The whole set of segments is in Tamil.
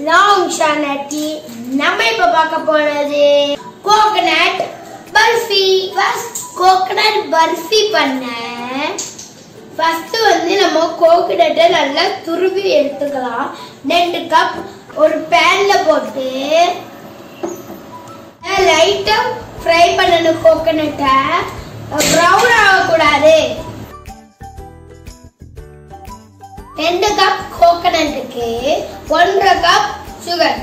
லாங் ஷானட்டி நம்ம இப்ப பார்க்க போனது coconut burfi first coconut burfi பண்ண ஃபர்ஸ்ட் வந்து நம்ம கோகனட்டை நல்லா துருவி எடுத்துக்கலாம் ரெண்டு கப் ஒரு பேன்ல போட்டு லைட்டா ஃப்ரை பண்ணணும் கோகனட்டை ப்ரௌன் ஆகக்கூடாது ரெண்டு கப் கோகனட்டுக்கு ஒன்றரை கப் சுகர்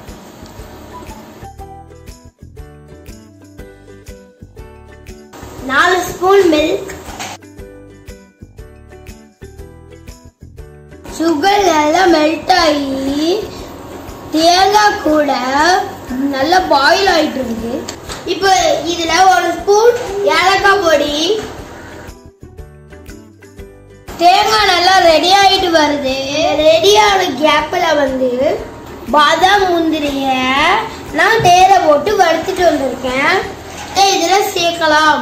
நாலு ஸ்பூன் மில்க் சுகர் நல்லா மெல்ட் ஆகி தேங்காய் கூட நல்லா பாயில் ஆயிட்டு இருக்கு இப்போ இதுல ஒரு ஸ்பூன் ஏலக்காய் பொடி தேங்காய் நல்லா ரெடி ஆயிட்டு வருது ரெடியான கேப்ல வந்து பாதாம் முந்திரிய நான் தேர போட்டு வறுத்துட்டு வந்திருக்கேன் இதை இதுல சேர்க்கலாம்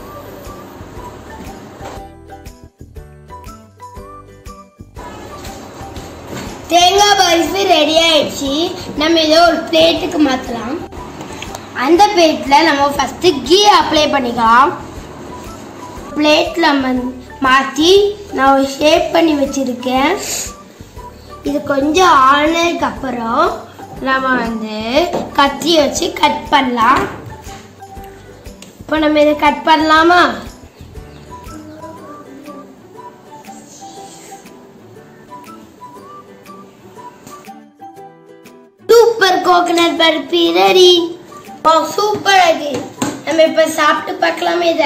தேங்காய் பர்ஃபி ரெடி ஆயிடுச்சு நம்ம இதை ஒரு பிளேட்டுக்கு மாற்றலாம் அந்த பிளேட்டில் நம்ம ஃபஸ்ட்டு கீ அப்ளை பண்ணிக்கலாம் பிளேட்டில் மாற்றி நான் ஒரு ஷேப் பண்ணி வச்சுருக்கேன் இது கொஞ்சம் ஆனதுக்கு அப்புறம் நம்ம வந்து கத்தி வச்சு கட் பண்ணலாம் இப்போ நம்ம இதை கட் பண்ணலாமா சூப்பர் கோகனட் பர்ஃபி ரெடி ஓ சூப்பர் அது நம்ம இப்ப சாப்பிட்டு பார்க்கலாமே இத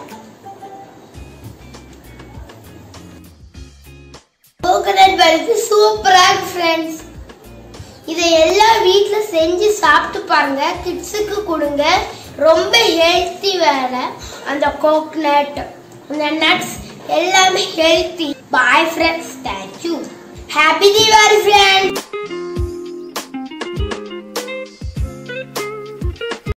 கோகனட் பர்ஃபி சூப்பரா இருக்கு ஃப்ரெண்ட்ஸ் இதை எல்லாம் வீட்ல செஞ்சு சாப்பிட்டு பாருங்க கிட்ஸுக்கு கொடுங்க ரொம்ப ஹெல்த்தி வேற அந்த கோகனட் அந்த நட்ஸ் எல்லாமே healthy bye friends thank you happy Deepavali friends